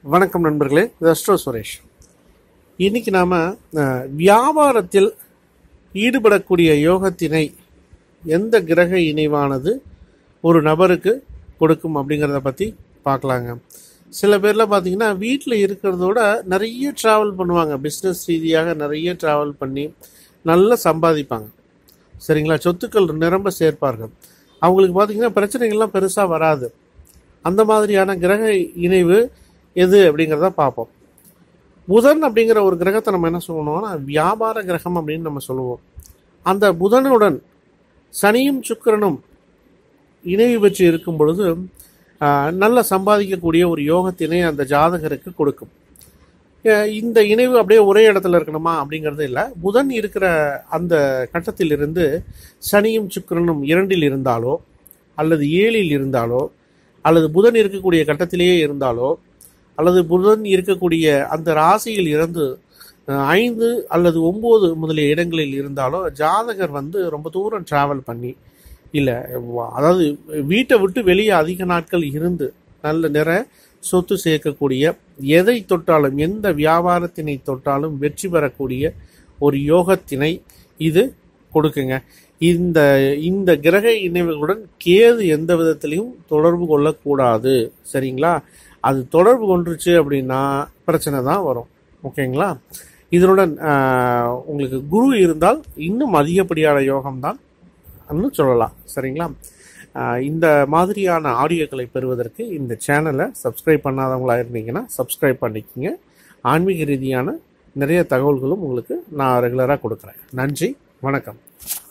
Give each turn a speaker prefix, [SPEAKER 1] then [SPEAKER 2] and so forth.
[SPEAKER 1] வணக்கம் நண்பர்களே இது அஸ்ட்ரோ சுரேஷ் இன்னைக்கு நாம் வியாபாரத்தில் ஈடுபடக்கூடிய யோகத்தினை எந்த கிரக இணைவானது ஒரு நபருக்கு கொடுக்கும் அப்படிங்கிறத பற்றி பார்க்கலாங்க சில பேர்லாம் பார்த்தீங்கன்னா வீட்டில் இருக்கிறதோட நிறைய ட்ராவல் பண்ணுவாங்க பிஸ்னஸ் ரீதியாக நிறைய ட்ராவல் பண்ணி நல்லா சம்பாதிப்பாங்க சரிங்களா சொத்துக்கள் நிரம்ப சேர்ப்பார்கள் அவங்களுக்கு பார்த்தீங்கன்னா பிரச்சனைகள்லாம் பெருசாக வராது அந்த மாதிரியான கிரக இணைவு எது அப்படிங்கிறத பார்ப்போம் புதன் அப்படிங்கிற ஒரு கிரகத்தை நம்ம என்ன சொல்லணும்னா வியாபார கிரகம் அப்படின்னு நம்ம சொல்லுவோம் அந்த புதனுடன் சனியும் சுக்கிரனும் இணைவு பெற்று இருக்கும் பொழுது ஆஹ், நல்ல சம்பாதிக்கக்கூடிய ஒரு யோகத்தினை அந்த ஜாதகருக்கு கொடுக்கும் அஹ், இந்த இணைவு அப்படியே ஒரே இடத்துல இருக்கணுமா அப்படிங்கிறது இல்லை புதன் இருக்கிற அந்த கட்டத்திலிருந்து சனியும் சுக்கிரனும் இரண்டில் இருந்தாலோ அல்லது ஏழில் இருந்தாலோ அல்லது புதன் இருக்கக்கூடிய கட்டத்திலேயே இருந்தாலோ அல்லது புதன் இருக்கக்கூடிய அந்த ராசியில் இருந்து அஹ், ஐந்து அல்லது ஒம்பது முதலிய இடங்களில் இருந்தாலோ ஜாதகர் வந்து ரொம்ப தூரம் டிராவல் பண்ணி இல்லை அதாவது வீட்டை விட்டு வெளியே அதிக நாட்கள் இருந்து நல்ல நிற சொத்து சேர்க்கக்கூடிய எதை தொட்டாலும் எந்த வியாபாரத்தினை தொட்டாலும் வெற்றி பெறக்கூடிய ஒரு யோகத்தினை இது கொடுக்குங்க இந்த இந்த கிரக இணைவுகளுடன் கேது எந்த விதத்திலையும் தொடர்பு கொள்ளக்கூடாது சரிங்களா அது தொடர்பு கொண்டுருச்சு அப்படின்னா பிரச்சனை தான் வரும் ஓகேங்களா இதனுடன் ஆஹ், உங்களுக்கு குரு இருந்தால் இன்னும் அதிகப்படியான யோகம்தான் ன்னு சொல்லலாம் சரிங்களா ஆஹ், இந்த மாதிரியான ஆடியோக்களை பெறுவதற்கு இந்த சேனலை சப்ஸ்கிரைப் பண்ணாதவங்களா இருந்தீங்கன்னா சப்ஸ்கிரைப் பண்ணிக்கோங்க ஆன்மீக ரீதியான நிறைய தகவல்களும் உங்களுக்கு நான் ரெகுலராக கொடுக்குறேன் நன்றி வணக்கம்